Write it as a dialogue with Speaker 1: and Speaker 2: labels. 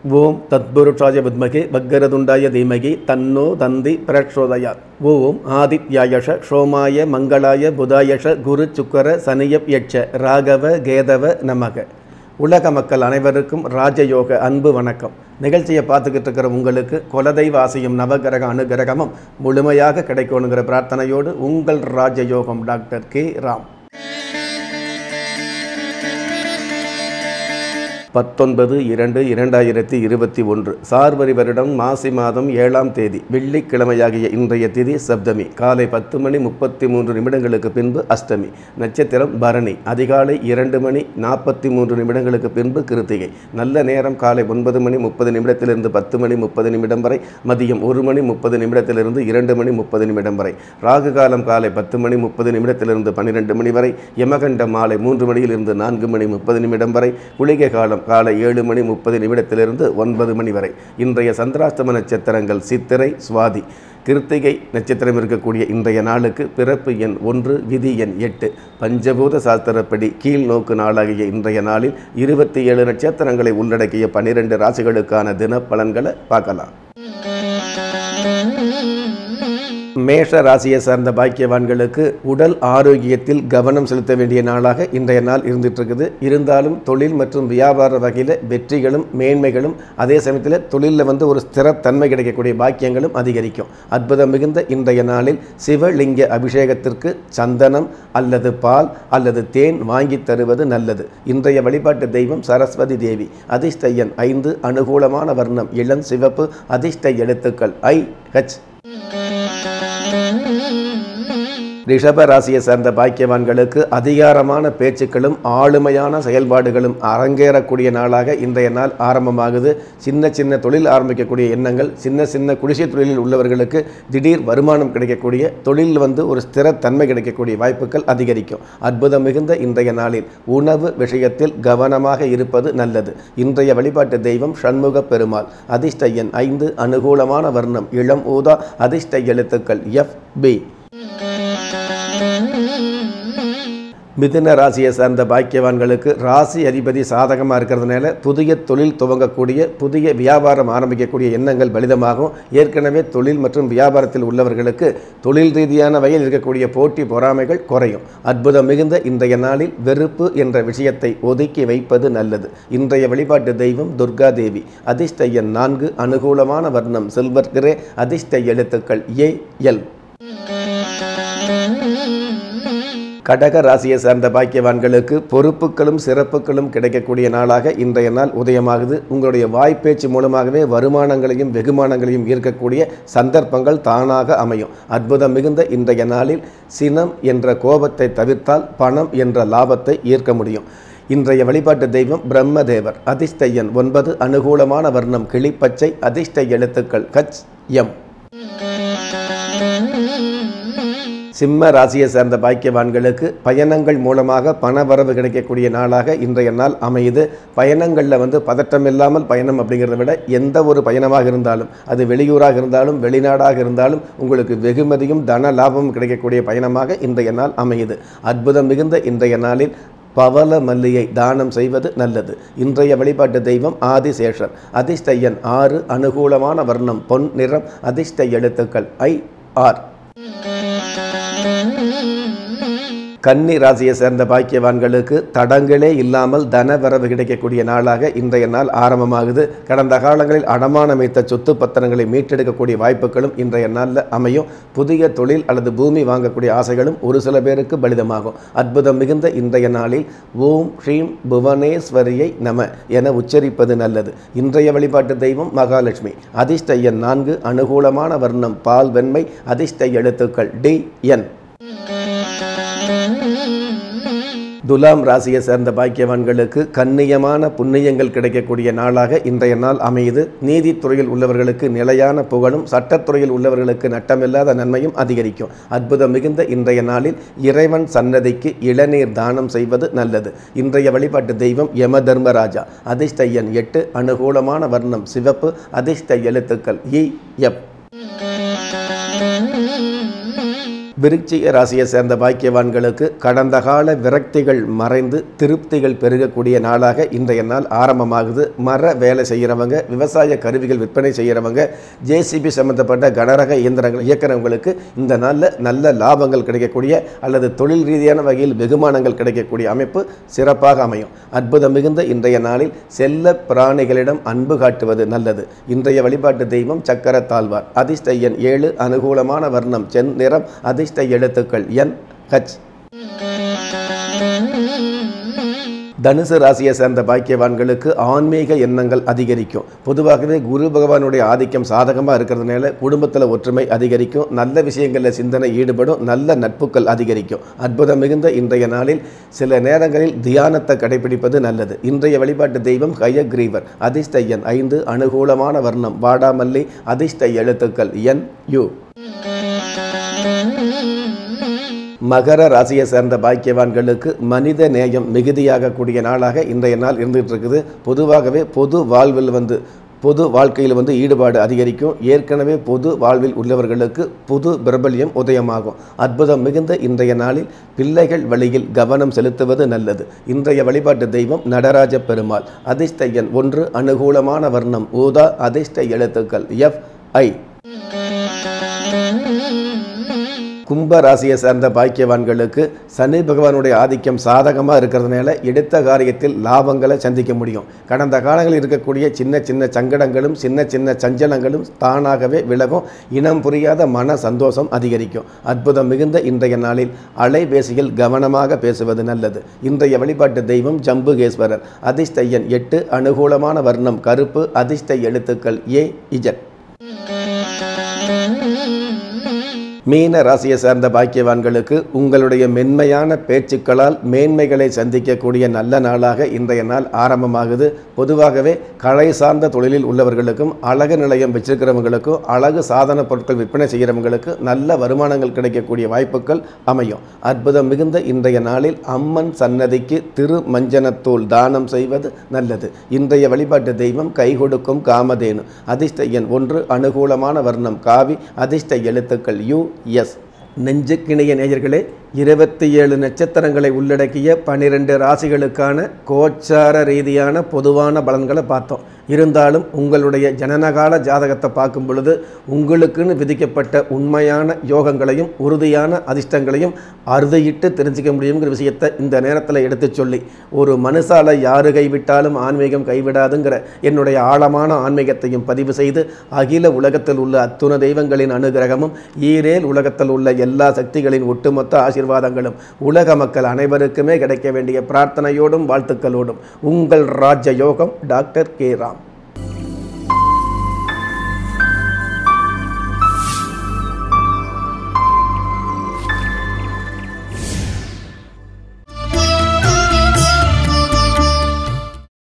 Speaker 1: ஓம் தத்புருஷாய வித்மகே வக்கரதுண்டாய தீமகி தன்னோ தந்தி பிரச்சோதயாத் ஓம் ஆதித்யாயஷ சோமாய மங்களாய புதாயஷ குரு சுக்கர சனியப் யட்ச ராகவ கேதவ நமக உலக மக்கள் அனைவருக்கும் ராஜயோக அன்பு வணக்கம் நிகழ்ச்சியை பார்த்துக்கிட்டு இருக்கிற உங்களுக்கு குலதெய்வ ஆசையும் நவகிரக அனுகிரகமும் முழுமையாக கிடைக்கணுங்கிற பிரார்த்தனையோடு உங்கள் ராஜயோகம் டாக்டர் கே ராம் பத்தொன்பது இரண்டு இரண்டாயிரத்தி இருபத்தி ஒன்று சார்வரி வருடம் மாசி மாதம் ஏழாம் தேதி வெள்ளிக்கிழமையாகிய இன்றைய திதி சப்தமி காலை பத்து மணி முப்பத்தி மூன்று நிமிடங்களுக்கு பின்பு அஷ்டமி நட்சத்திரம் பரணி அதிகாலை இரண்டு மணி நாற்பத்தி மூன்று நிமிடங்களுக்கு பின்பு கிருத்திகை நல்ல நேரம் காலை ஒன்பது மணி முப்பது நிமிடத்திலிருந்து பத்து மணி முப்பது நிமிடம் வரை மதியம் ஒரு மணி முப்பது நிமிடத்திலிருந்து இரண்டு மணி முப்பது நிமிடம் வரை ராகு காலம் காலை பத்து மணி முப்பது நிமிடத்திலிருந்து பன்னிரெண்டு மணி வரை யமகண்டம் மாலை மூன்று மணியிலிருந்து நான்கு மணி முப்பது நிமிடம் வரை குளிகை காலம் காலை ஏழு மணி முப்பது நிமிடத்திலிருந்து ஒன்பது மணி வரை இன்றைய சந்திராஷ்டம நட்சத்திரங்கள் சித்திரை சுவாதி கிருத்திகை நட்சத்திரம் இருக்கக்கூடிய இன்றைய நாளுக்கு பிறப்பு எண் ஒன்று விதி எண் எட்டு பஞ்சபூத சாஸ்திரப்படி கீழ் நோக்கு நாளாகிய இன்றைய நாளில் இருபத்தி ஏழு நட்சத்திரங்களை உள்ளடக்கிய பன்னிரெண்டு ராசிகளுக்கான தின பலன்களை பார்க்கலாம் மேஷ ராசியை சார்ந்த பாக்கியவான்களுக்கு உடல் ஆரோக்கியத்தில் கவனம் செலுத்த வேண்டிய நாளாக இன்றைய நாள் இருந்துட்டு இருக்குது இருந்தாலும் தொழில் மற்றும் வியாபார வகையில் வெற்றிகளும் மேன்மைகளும் அதே சமயத்தில் தொழிலில் வந்து ஒரு ஸ்திரத்தன்மை கிடைக்கக்கூடிய பாக்கியங்களும் அதிகரிக்கும் அற்புதம் மிகுந்த இன்றைய நாளில் சிவலிங்க அபிஷேகத்திற்கு சந்தனம் அல்லது பால் அல்லது தேன் வாங்கி தருவது நல்லது இன்றைய வழிபாட்டு தெய்வம் சரஸ்வதி தேவி அதிர்ஷ்டயன் ஐந்து அனுகூலமான வர்ணம் இளம் சிவப்பு அதிர்ஷ்ட எழுத்துக்கள் ஐ ஹச் ரிஷப ராசியை சார்ந்த பாக்கியவான்களுக்கு அதிகாரமான பேச்சுக்களும் ஆளுமையான செயல்பாடுகளும் அரங்கேறக்கூடிய நாளாக இன்றைய நாள் ஆரம்பமாகுது சின்ன சின்ன தொழில் ஆரம்பிக்கக்கூடிய எண்ணங்கள் சின்ன சின்ன குடிசை தொழிலில் உள்ளவர்களுக்கு திடீர் வருமானம் கிடைக்கக்கூடிய தொழில் வந்து ஒரு ஸ்திரத்தன்மை கிடைக்கக்கூடிய வாய்ப்புகள் அதிகரிக்கும் அற்புதம் மிகுந்த இன்றைய நாளில் உணவு விஷயத்தில் கவனமாக இருப்பது நல்லது இன்றைய வழிபாட்டு தெய்வம் சண்முக பெருமாள் அதிர்ஷ்ட எண் ஐந்து அனுகூலமான வர்ணம் இளம் ஊதா அதிர்ஷ்ட எழுத்துக்கள் எஃப் பி மிதுன ராசியை சார்ந்த பாக்கியவான்களுக்கு ராசி அதிபதி சாதகமாக இருக்கிறதுனால புதிய தொழில் துவங்கக்கூடிய புதிய வியாபாரம் ஆரம்பிக்கக்கூடிய எண்ணங்கள் பலிதமாகும் ஏற்கனவே தொழில் மற்றும் வியாபாரத்தில் உள்ளவர்களுக்கு தொழில் ரீதியான வகையில் இருக்கக்கூடிய போட்டி பொறாமைகள் குறையும் அற்புதம் மிகுந்த இன்றைய நாளில் வெறுப்பு என்ற விஷயத்தை ஒதுக்கி வைப்பது நல்லது இன்றைய வழிபாட்டு தெய்வம் துர்கா தேவி அதிர்ஷ்ட எண் நான்கு அனுகூலமான வர்ணம் சில்வர் கிரே அதிர்ஷ்ட எழுத்துக்கள் ஏ எல் கடக ராசியை சார்ந்த பாக்கியவான்களுக்கு பொறுப்புகளும் சிறப்புகளும் கிடைக்கக்கூடிய நாளாக இன்றைய நாள் உதயமாகுது உங்களுடைய வாய்ப்பேச்சு மூலமாகவே வருமானங்களையும் வெகுமானங்களையும் ஈர்க்கக்கூடிய சந்தர்ப்பங்கள் தானாக அமையும் அற்புதம் மிகுந்த இன்றைய நாளில் சினம் என்ற கோபத்தை தவிர்த்தால் பணம் என்ற லாபத்தை ஈர்க்க முடியும் இன்றைய வழிபாட்டு தெய்வம் பிரம்மதேவர் அதிர்ஷ்ட எண் ஒன்பது அனுகூலமான வர்ணம் கிளிப்பச்சை அதிர்ஷ்ட எழுத்துக்கள் கச் எம் சிம்ம ராசியை சேர்ந்த பாக்கியவான்களுக்கு பயணங்கள் மூலமாக பண வரவு கிடைக்கக்கூடிய நாளாக இன்றைய நாள் அமையுது பயணங்களில் வந்து பதட்டம் இல்லாமல் பயணம் அப்படிங்கிறத விட எந்த ஒரு பயணமாக இருந்தாலும் அது வெளியூராக இருந்தாலும் வெளிநாடாக இருந்தாலும் உங்களுக்கு வெகுமதியும் தன லாபமும் கிடைக்கக்கூடிய பயணமாக இன்றைய நாள் அமையுது அற்புதம் மிகுந்த இன்றைய நாளில் பவள மல்லியை தானம் செய்வது நல்லது இன்றைய வழிபாட்டு தெய்வம் ஆதிசேஷர் அதிர்ஷ்ட எண் ஆறு அனுகூலமான வர்ணம் பொன் நிறம் அதிர்ஷ்ட எழுத்துக்கள் ஐ ஆர் கன்னி ராசியை சேர்ந்த பாக்கியவான்களுக்கு தடங்களே இல்லாமல் தன வரவு கிடைக்கக்கூடிய நாளாக இன்றைய நாள் ஆரம்பமாகுது கடந்த காலங்களில் அடமானம் வைத்த சொத்து பத்திரங்களை மீட்டெடுக்கக்கூடிய வாய்ப்புகளும் இன்றைய நாளில் அமையும் புதிய தொழில் அல்லது பூமி வாங்கக்கூடிய ஆசைகளும் ஒரு சில பேருக்கு பலிதமாகும் அற்புதம் மிகுந்த இன்றைய நாளில் ஓம் ஸ்ரீம் புவனேஸ்வரியை நம என உச்சரிப்பது நல்லது இன்றைய வழிபாட்டு தெய்வம் மகாலட்சுமி அதிர்ஷ்ட எண் நான்கு அனுகூலமான வர்ணம் பால் வெண்மை அதிர்ஷ்ட எழுத்துக்கள் டி என் துலாம் ராசியை சேர்ந்த பாக்கியவான்களுக்கு கண்ணியமான புண்ணியங்கள் கிடைக்கக்கூடிய நாளாக இன்றைய நாள் அமையுது நீதித்துறையில் உள்ளவர்களுக்கு நிலையான புகழும் சட்டத்துறையில் உள்ளவர்களுக்கு நட்டமில்லாத நன்மையும் அதிகரிக்கும் அற்புதம் மிகுந்த இன்றைய நாளில் இறைவன் சன்னதிக்கு இளநீர் தானம் செய்வது நல்லது இன்றைய வழிபாட்டு தெய்வம் யம தர்மராஜா அதிர்ஷ்ட எண் எட்டு அனுகூலமான வர்ணம் சிவப்பு அதிர்ஷ்ட எழுத்துக்கள் இ எப் விருச்சிக ராசியை சேர்ந்த பாக்கியவான்களுக்கு கடந்த கால விரக்திகள் மறைந்து திருப்திகள் பெருகக்கூடிய நாளாக இன்றைய நாள் ஆரம்பமாகுது மர வேலை செய்கிறவங்க விவசாய கருவிகள் விற்பனை செய்கிறவங்க ஜேசிபி சம்பந்தப்பட்ட கனரக இயந்திரங்கள் இயக்கிறவங்களுக்கு இந்த நாளில் நல்ல லாபங்கள் கிடைக்கக்கூடிய அல்லது தொழில் ரீதியான வகையில் வெகுமானங்கள் கிடைக்கக்கூடிய அமைப்பு சிறப்பாக அமையும் அற்புதம் மிகுந்த இன்றைய நாளில் செல்ல பிராணிகளிடம் அன்பு காட்டுவது நல்லது இன்றைய வழிபாட்டு தெய்வம் சக்கர தாழ்வார் அதிர்ஷ்ட எண் ஏழு அனுகூலமான வர்ணம் சென் நிறம் அதிர்ஷ்ட எழுத்துக்கள் என் ஹச் தனுசு ராசியை சேர்ந்த பாக்கியவான்களுக்கு ஆன்மீக எண்ணங்கள் அதிகரிக்கும் பொதுவாகவே குரு பகவானுடைய ஆதிக்கம் சாதகமாக இருக்கிறதுனால குடும்பத்தில் ஒற்றுமை அதிகரிக்கும் நல்ல விஷயங்களில் சிந்தனை ஈடுபடும் நல்ல நட்புகள் அதிகரிக்கும் அற்புதம் மிகுந்த இன்றைய நாளில் சில நேரங்களில் தியானத்தை கடைபிடிப்பது நல்லது இன்றைய வழிபாட்டு தெய்வம் கயக்ரீவர் அதிர்ஷ்ட எண் ஐந்து அனுகூலமான வர்ணம் வாடாமல்லி அதிர்ஷ்ட எழுத்துக்கள் என் யு மகர ராசியை சேர்ந்த பாக்கியவான்களுக்கு மனித நேயம் மிகுதியாகக்கூடிய நாளாக இன்றைய நாள் இருந்துகிட்டு இருக்குது பொதுவாகவே பொது வாழ்வில் வந்து பொது வாழ்க்கையில் வந்து ஈடுபாடு அதிகரிக்கும் ஏற்கனவே பொது வாழ்வில் உள்ளவர்களுக்கு புது பிரபல்யம் உதயமாகும் அற்புதம் மிகுந்த இன்றைய நாளில் பிள்ளைகள் வழியில் கவனம் செலுத்துவது நல்லது இன்றைய வழிபாட்டு தெய்வம் நடராஜ பெருமாள் அதிர்ஷ்ட எண் ஒன்று அனுகூலமான வர்ணம் ஊதா அதிர்ஷ்ட எழுத்துக்கள் எஃப் ஐ கும்ப ராசியை சார்ந்த பாக்கியவான்களுக்கு சனி பகவானுடைய ஆதிக்கம் சாதகமாக இருக்கிறதுனால எடுத்த காரியத்தில் லாபங்களை சந்திக்க முடியும் கடந்த காலங்களில் இருக்கக்கூடிய சின்ன சின்ன சங்கடங்களும் சின்ன சின்ன சஞ்சலங்களும் தானாகவே விலகும் இனம் புரியாத மன சந்தோஷம் அதிகரிக்கும் அற்புதம் மிகுந்த இன்றைய நாளில் அலைபேசியில் கவனமாக பேசுவது நல்லது இன்றைய வழிபாட்டு தெய்வம் ஜம்புகேஸ்வரர் அதிர்ஷ்ட எண் எட்டு அனுகூலமான வர்ணம் கருப்பு அதிர்ஷ்ட எழுத்துக்கள் ஏ இஜட் மீன ராசியை சார்ந்த பாக்கியவான்களுக்கு உங்களுடைய மென்மையான பேச்சுக்களால் மேன்மைகளை சந்திக்கக்கூடிய நல்ல நாளாக இன்றைய நாள் ஆரம்பமாகுது பொதுவாகவே கலை சார்ந்த தொழிலில் உள்ளவர்களுக்கும் அழகு நிலையம் வச்சிருக்கிறவங்களுக்கும் அழகு சாதன பொருட்கள் விற்பனை செய்கிறவங்களுக்கு நல்ல வருமானங்கள் கிடைக்கக்கூடிய வாய்ப்புகள் அமையும் அற்புதம் மிகுந்த இன்றைய நாளில் அம்மன் சன்னதிக்கு திரு மஞ்சனத்தூள் தானம் செய்வது நல்லது இன்றைய வழிபாட்டு தெய்வம் கை கொடுக்கும் காமதேனு அதிர்ஷ்ட எண் ஒன்று அனுகூலமான வர்ணம் காவி அதிர்ஷ்ட எழுத்துக்கள் யு எஸ் நெஞ்சுக்கிணைய நேயர்களே இருபத்தி ஏழு நட்சத்திரங்களை உள்ளடக்கிய பனிரெண்டு ராசிகளுக்கான கோச்சார ரீதியான பொதுவான பலன்களை பார்த்தோம் இருந்தாலும் உங்களுடைய ஜனனகால ஜாதகத்தை பார்க்கும் பொழுது உங்களுக்குன்னு விதிக்கப்பட்ட உண்மையான யோகங்களையும் உறுதியான அதிர்ஷ்டங்களையும் அறுதியிட்டு தெரிஞ்சுக்க முடியுங்கிற விஷயத்தை இந்த நேரத்தில் எடுத்துச் சொல்லி ஒரு மனுஷால யாரு கைவிட்டாலும் ஆன்மீகம் கைவிடாதுங்கிற என்னுடைய ஆழமான ஆன்மீகத்தையும் பதிவு செய்து அகில உலகத்தில் உள்ள அத்துண தெய்வங்களின் அனுகிரகமும் ஈரேல் உலகத்தில் உள்ள எல்லா சக்திகளின் ஒட்டுமொத்த ஆசீர்வாதங்களும் உலக மக்கள் அனைவருக்குமே கிடைக்க வேண்டிய பிரார்த்தனையோடும் வாழ்த்துக்களோடும் உங்கள் ராஜ யோகம் டாக்டர் கே ராம்